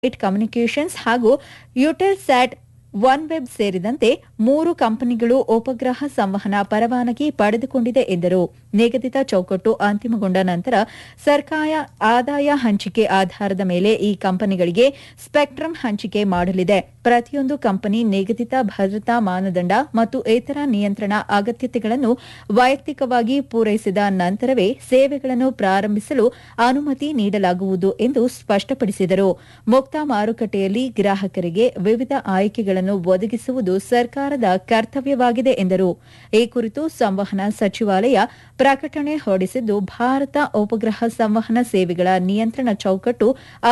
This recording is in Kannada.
ಲೈಟ್ ಕಮ್ಯುನಿಕೇಷನ್ಸ್ ಹಾಗೂ ಯುಟೆಲ್ಸ್ಯಾಟ್ ಒನ್ ವೆಬ್ ಸೇರಿದಂತೆ ಮೂರು ಕಂಪನಿಗಳು ಉಪಗ್ರಹ ಸಂವಹನ ಪರವಾನಗಿ ಪಡೆದುಕೊಂಡಿದೆ ಎಂದರು ನಿಗದಿತ ಚೌಕಟ್ಟು ಅಂತಿಮಗೊಂಡ ನಂತರ ಸರ್ಕಾರ ಆದಾಯ ಹಂಚಿಕೆ ಆಧಾರದ ಮೇಲೆ ಈ ಕಂಪನಿಗಳಿಗೆ ಸ್ಪೆಕ್ಟ್ರಮ್ ಹಂಚಿಕೆ ಮಾಡಲಿದೆ ಪ್ರತಿಯೊಂದು ಕಂಪನಿ ನಿಗದಿತ ಭದ್ರತಾ ಮಾನದಂಡ ಮತ್ತು ಇತರ ನಿಯಂತ್ರಣ ಅಗತ್ಯತೆಗಳನ್ನು ವೈಯಕ್ತಿಕವಾಗಿ ಪೂರೈಸಿದ ನಂತರವೇ ಸೇವೆಗಳನ್ನು ಪ್ರಾರಂಭಿಸಲು ಅನುಮತಿ ನೀಡಲಾಗುವುದು ಎಂದು ಸ್ಪಷ್ಟಪಡಿಸಿದರು ಮುಕ್ತ ಮಾರುಕಟ್ಟೆಯಲ್ಲಿ ಗ್ರಾಹಕರಿಗೆ ವಿವಿಧ ಆಯ್ಕೆಗಳನ್ನು ಒದಗಿಸುವುದು ಸರ್ಕಾರದ ಕರ್ತವ್ಯವಾಗಿದೆ ಎಂದರು ಈ ಕುರಿತು ಸಂವಹನ ಸಚಿವಾಲಯ ಪ್ರಕಟಣೆ ಹೊರಡಿಸಿದ್ದು ಭಾರತ ಉಪಗ್ರಹ ಸಂವಹನ ಸೇವೆಗಳ ನಿಯಂತ್ರಣ ಚೌಕಟ್ಟು